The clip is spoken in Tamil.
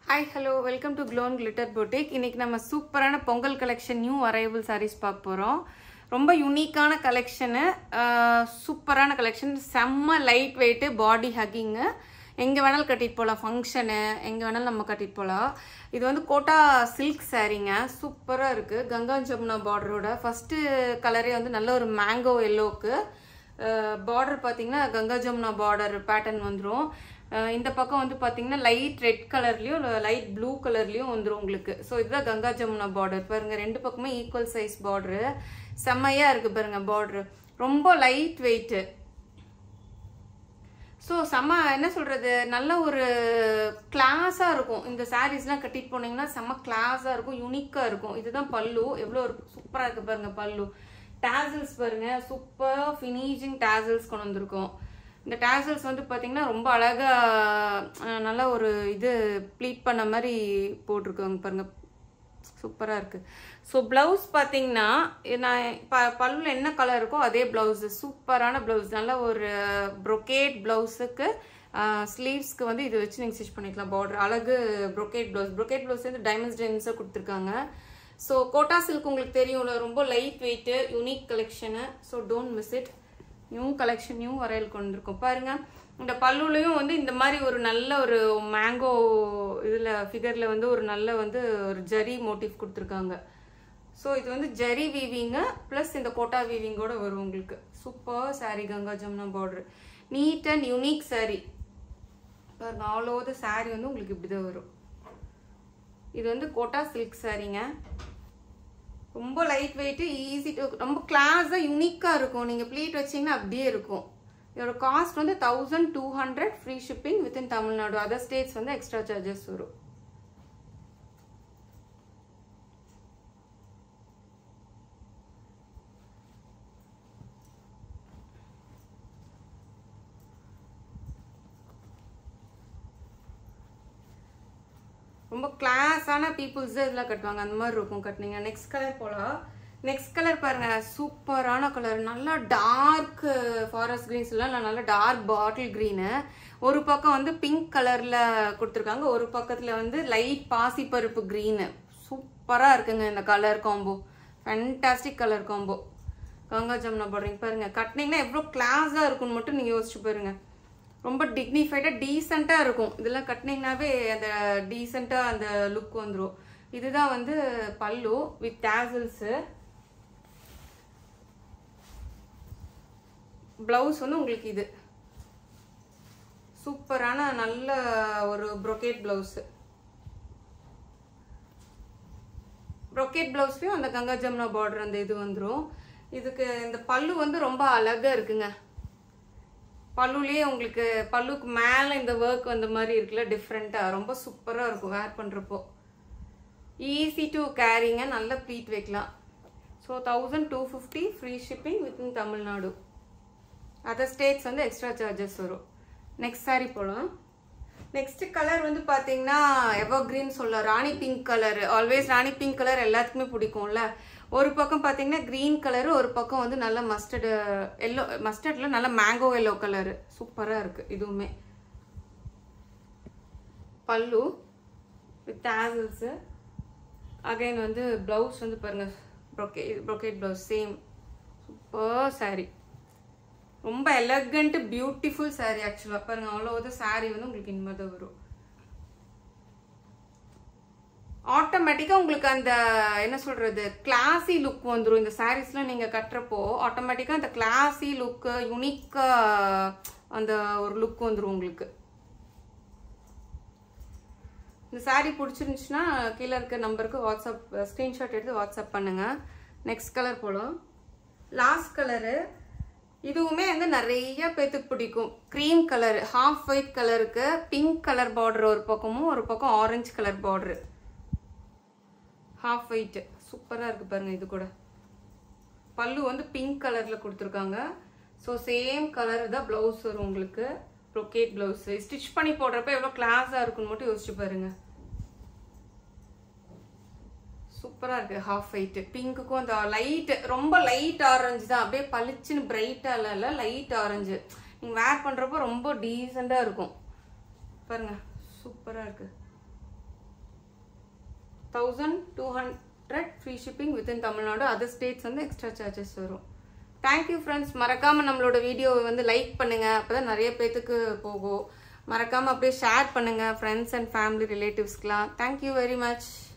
hi hello welcome to clone glitter boutique இன்னைக்கு நம்ம சூப்பரான Pongal collection new arrival saris பார்க்க போகிறோம் ரொம்ப யூனிக்கான கலெக்ஷனு சூப்பரான கலெக்ஷன் செம்ம லைட் வெயிட்டு பாடி ஹக்கிங்கு எங்கே வேணாலும் கட்டிட்டு போகலாம் ஃபங்க்ஷனு எங்கே வேணாலும் நம்ம கட்டிட்டு போகலாம் இது வந்து கோட்டா சில்க் சாரீங்க சூப்பராக இருக்குது கங்கா ஜமுனா பார்டரோட ஃபஸ்ட்டு கலரே வந்து நல்ல ஒரு மேங்கோ எல்லோவுக்கு பார்டர் பார்த்தீங்கன்னா கங்கா ஜமுனா பார்டர் பேட்டர்ன் வந்துடும் இந்த பக்கம் வந்து பார்த்தீங்கன்னா லைட் ரெட் கலர்லேயும் லைட் ப்ளூ கலர்லேயும் வந்துடும் உங்களுக்கு ஸோ இதுதான் கங்கா ஜமுனா பார்டர் பாருங்க ரெண்டு பக்கமே ஈக்குவல் சைஸ் பார்டரு செம்மையாக இருக்குது பாருங்க பார்டரு ரொம்ப லைட் வெயிட்டு ஸோ செம்ம என்ன சொல்கிறது நல்ல ஒரு கிளாஸாக இருக்கும் இந்த சாரீஸ்லாம் கட்டிட்டு போனீங்கன்னா செம்ம கிளாஸாக இருக்கும் யூனிக்காக இருக்கும் இதுதான் பல்லு எவ்வளோ ஒரு சூப்பராக இருக்குது பாருங்க பல்லு டேசல்ஸ் பாருங்க சூப்பர் ஃபினிஷிங் டேசல்ஸ் கொண்டு வந்திருக்கோம் இந்த டேசல்ஸ் வந்து பார்த்தீங்கன்னா ரொம்ப அழகாக நல்ல ஒரு இது ப்ளீட் பண்ண மாதிரி போட்டிருக்கோங்க பாருங்க சூப்பராக இருக்குது ஸோ ப்ளவுஸ் பார்த்தீங்கன்னா நான் ப பல்லுல என்ன கலர் இருக்கோ அதே ப்ளவுஸு சூப்பரான ப்ளவுஸ் நல்ல ஒரு ப்ரொக்கேட் ப்ளவுஸுக்கு ஸ்லீவ்ஸ்க்கு வந்து இது வச்சு நீங்கள் ஸ்டிச் பண்ணிக்கலாம் பார்டர் அழகு ப்ரொக்கேட் ப்ளவுஸ் ப்ரொக்கேட் ப்ளவுஸ் வந்து டைமண்ட்ஸ் டைமண்ட்ஸாக கொடுத்துருக்காங்க ஸோ கோட்டா சில்க் உங்களுக்கு தெரியும்ல ரொம்ப light weight unique collection so don't miss it new collection new arrival கொண்டு இருக்கோம் பாருங்க இந்த பல்லுலையும் வந்து இந்த மாதிரி ஒரு நல்ல ஒரு மேங்கோ இதில் ஃபிகரில் வந்து ஒரு நல்ல வந்து ஒரு ஜரி மோட்டிவ் கொடுத்துருக்காங்க ஸோ இது வந்து ஜரி வீவிங்கு ப்ளஸ் இந்த கோட்டா வீவிங்கோட வரும் உங்களுக்கு super sari Ganga Jamuna border neat and unique sari பாருங்க ஆல் ஓவர் த சாரீ வந்து உங்களுக்கு இப்படி தான் வரும் இது வந்து கோட்டா சில்க் சாரீங்க ரொம்ப லைட் வெயிட்டு ஈஸி டு ரொம்ப கிளாஸாக யூனிக்காக இருக்கும் நீங்கள் ப்ளீட் வச்சிங்கன்னா அப்படியே இருக்கும் இதோட காஸ்ட் வந்து thousand two hundred free shipping within Tamil Nadu other states வந்து எக்ஸ்ட்ரா சார்ஜஸ் வரும் ரொம்ப கிளாஸான பீப்புள்ஸ் தான் இதெல்லாம் கட்டுவாங்க அந்த மாதிரி இருக்கும் கட்டினீங்க நெக்ஸ்ட் கலர் போகலாம் நெக்ஸ்ட் கலர் பாருங்க சூப்பரான கலர் நல்லா டார்க் ஃபாரஸ்ட் கிரீன்ஸ் எல்லாம் நல்லா டார்க் பாட்டில் க்ரீனு ஒரு பக்கம் வந்து பிங்க் கலரில் கொடுத்துருக்காங்க ஒரு பக்கத்தில் வந்து லைட் பாசிப்பருப்பு க்ரீனு சூப்பராக இருக்குங்க இந்த colour combo fantastic colour combo Ganga Jamuna போடுறீங்க பாருங்க கட்டினீங்கன்னா எவ்வளோ கிளாஸாக இருக்குன்னு மட்டும் நீங்கள் யோசிச்சு பாருங்க ரொம்ப டிக்னிஃபைடாக டீசெண்டாக இருக்கும் இதெல்லாம் கட்டினீங்கனாவே அந்த டீசெண்டாக அந்த லுக் வந்துடும் இதுதான் வந்து பல்லு வித் டேசல்ஸு ப்ளவுஸ் வந்து உங்களுக்கு இது சூப்பரான நல்ல ஒரு ப்ரொக்கேட் ப்ளவுஸு ப்ரொக்கேட் ப்ளவுஸ்லையும் அந்த கங்கா ஜமுனா பார்டர் அந்த இது வந்துடும் இதுக்கு இந்த பல்லு வந்து ரொம்ப அழகாக இருக்குங்க பல்லுலேயே உங்களுக்கு பல்லுக்கு மேலே இந்த ஒர்க் வந்த மாதிரி இருக்குல்ல டிஃப்ரெண்ட்டாக ரொம்ப சூப்பராக இருக்கும் வேர் பண்ணுறப்போ ஈஸி டு கேரிங்க நல்ல ப்ளீட் வைக்கலாம் so thousand two fifty free shipping within Tamil Nadu other states வந்து எக்ஸ்ட்ரா சார்ஜஸ் வரும் நெக்ஸ்ட் சாரி போகலாம் நெக்ஸ்ட் கலர் வந்து பார்த்தீங்கன்னா எவர் கிரீன் சொல்ல ராணி பிங்க் கலர் ஆல்வேஸ் ராணி பிங்க் கலர் எல்லாத்துக்குமே பிடிக்கும்ல ஒரு பக்கம் பார்த்தீங்கன்னா க்ரீன் கலரு ஒரு பக்கம் வந்து நல்ல மஸ்டர்டு எல்லோ மஸ்டர்டில் நல்ல மேங்கோ எல்லோ கலரு சூப்பராக இருக்குது இதுவுமே பல்லு வித் ஆசல்ஸு அகைன் வந்து ப்ளவுஸ் வந்து பாருங்கள் brocade brocade blouse same super sari ரொம்ப எலகண்ட் பியூட்டிஃபுல் சாரீ ஆக்சுவலாக பாருங்கள் அவ்வளோ சாரீ வந்து உங்களுக்கு இந்த மாதிரி தான் வரும் ஆட்டோமேட்டிக்காக உங்களுக்கு அந்த என்ன சொல்கிறது கிளாஸி லுக் வந்துடும் இந்த சாரீஸ்லாம் நீங்கள் கட்டுறப்போ ஆட்டோமேட்டிக்காக அந்த கிளாஸி லுக்கு யுனிக்காக அந்த ஒரு லுக் வந்துடும் உங்களுக்கு இந்த சாரீ பிடிச்சிருந்துச்சுன்னா கீழே இருக்க நம்பருக்கு வாட்ஸ்அப் ஸ்க்ரீன்ஷாட் எடுத்து வாட்ஸ்அப் பண்ணுங்கள் நெக்ஸ்ட் கலர் போகலாம் லாஸ்ட் கலரு இதுவுமே வந்து நிறைய பேத்துக்கு பிடிக்கும் க்ரீம் கலர் ஹாஃப் ஒயிட் கலருக்கு பிங்க் கலர் பார்டர் ஒரு பக்கமும் ஒரு பக்கம் orange colour border half white சூப்பராக இருக்குது பாருங்கள் இது கூட பல்லு வந்து பிங்க் கலரில் கொடுத்துருக்காங்க ஸோ சேம் கலர் தான் ப்ளவுஸ் வரும் உங்களுக்கு ப்ரொக்கேட் ப்ளவுஸு ஸ்டிச் பண்ணி போடுறப்ப எவ்வளோ கிளாஸாக இருக்குன்னு மட்டும் யோசிச்சு பாருங்க சூப்பராக இருக்குது ஹாஃப் ஒயிட்டு பிங்க்குக்கும் அந்த லைட் ரொம்ப லைட் ஆரஞ்சு தான் அப்படியே பளிச்சுன்னு பிரைட்டாக இல்லை லைட் ஆரஞ்சு நீங்கள் வேர் பண்ணுறப்போ ரொம்ப டீசெண்டாக இருக்கும் பாருங்கள் சூப்பராக இருக்குது thousand two hundred free shipping within Tamil Nadu other states வந்து எக்ஸ்ட்ரா சார்ஜஸ் வரும் தேங்க்யூ ஃப்ரெண்ட்ஸ் மறக்காமல் நம்மளோட வீடியோவை வந்து லைக் பண்ணுங்கள் அப்போ தான் நிறைய பேத்துக்கு போகும் மறக்காமல் அப்படியே ஷேர் பண்ணுங்கள் ஃப்ரெண்ட்ஸ் அண்ட் ஃபேமிலி ரிலேட்டிவ்ஸ்க்கெலாம் தேங்க்யூ வெரி மச்